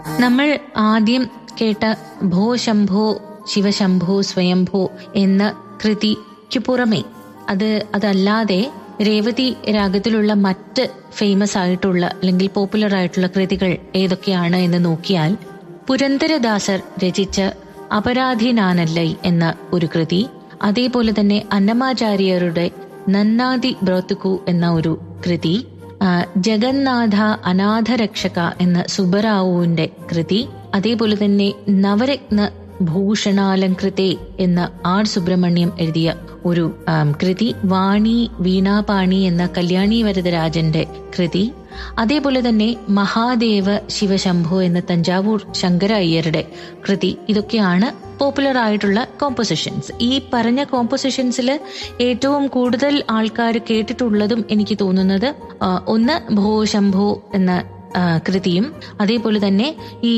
നമ്മൾ ആദ്യം കേട്ട ഭോ ശംഭോ ശിവശംഭോ സ്വയംഭോ എന്ന കൃതിക്ക് പുറമെ അത് അതല്ലാതെ രേവതി രാഗത്തിലുള്ള മറ്റ് ഫേമസ് ആയിട്ടുള്ള അല്ലെങ്കിൽ പോപ്പുലർ ആയിട്ടുള്ള കൃതികൾ ഏതൊക്കെയാണ് എന്ന് നോക്കിയാൽ പുരന്ദരദാസർ രചിച്ച അപരാധിനാനല്ലൈ എന്ന ഒരു കൃതി അതേപോലെ തന്നെ അന്നമാചാര്യരുടെ നന്നാദി ബ്രോത്തുക്കു എന്ന ഒരു കൃതി ആ, ജഗന്നാഥ അനാഥരക്ഷക എന്ന സുബറാവുവിന്റെ കൃതി അതേപോലെ തന്നെ നവരത്ന ഭൂഷണാലങ്കൃതേ എന്ന ആർ സുബ്രഹ്മണ്യം എഴുതിയ ഒരു ആം, കൃതി വാണി വീണാപാണി എന്ന കല്യാണി വരദരാജന്റെ കൃതി അതേപോലെ തന്നെ മഹാദേവ ശിവശംഭു എന്ന തഞ്ചാവൂർ ശങ്കര അയ്യരുടെ കൃതി ഇതൊക്കെയാണ് പോപ്പുലർ ആയിട്ടുള്ള കോമ്പോസിഷൻസ് ഈ പറഞ്ഞ കോമ്പോസിഷൻസിൽ ഏറ്റവും കൂടുതൽ ആൾക്കാർ കേട്ടിട്ടുള്ളതും എനിക്ക് തോന്നുന്നത് ആ, ഒന്ന് ഭോ ശംഭോ എന്ന ആ, കൃതിയും അതേപോലെ തന്നെ ഈ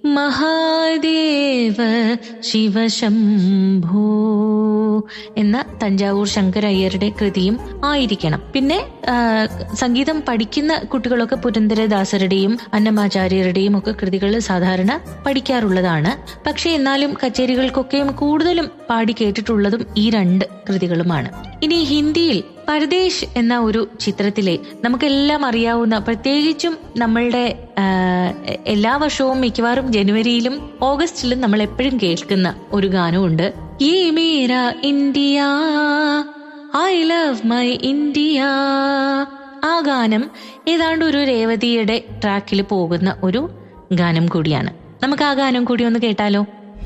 മഹാദേവ ശിവശംഭോ എന്ന തഞ്ചാവൂർ ശങ്കര അയ്യരുടെ കൃതിയും ആയിരിക്കണം പിന്നെ ആ, സംഗീതം പഠിക്കുന്ന കുട്ടികളൊക്കെ പുരന്ദരദാസരുടെയും അന്നമാചാര്യരുടെയും ഒക്കെ കൃതികൾ സാധാരണ പഠിക്കാറുള്ളതാണ് പക്ഷെ എന്നാലും കച്ചേരികൾക്കൊക്കെയും കൂടുതലും പാടി കേട്ടിട്ടുള്ളതും ഈ രണ്ട് കൃതികളുമാണ് ഇനി ഹിന്ദിയിൽ പരദേശ് എന്ന ഒരു ചിത്രത്തിലെ നമുക്കെല്ലാം അറിയാവുന്ന പ്രത്യേകിച്ചും നമ്മളുടെ ആ, എല്ലാ വർഷവും മിക്കവാറും ജനുവരിയിലും ഓഗസ്റ്റിലും നമ്മൾ എപ്പോഴും കേൾക്കുന്ന ഒരു ഗാനമുണ്ട് ഈ മേര India I love my India ആ ഗാനം ഏതാണ്ട് ഒരു രേവതിയുടെ ട്രാക്കിൽ പോകുന്ന ഒരു ഗാനം കൂടിയാണ് നമുക്ക് ആ ഗാനം കൂടി ഒന്ന് കേട്ടാലോ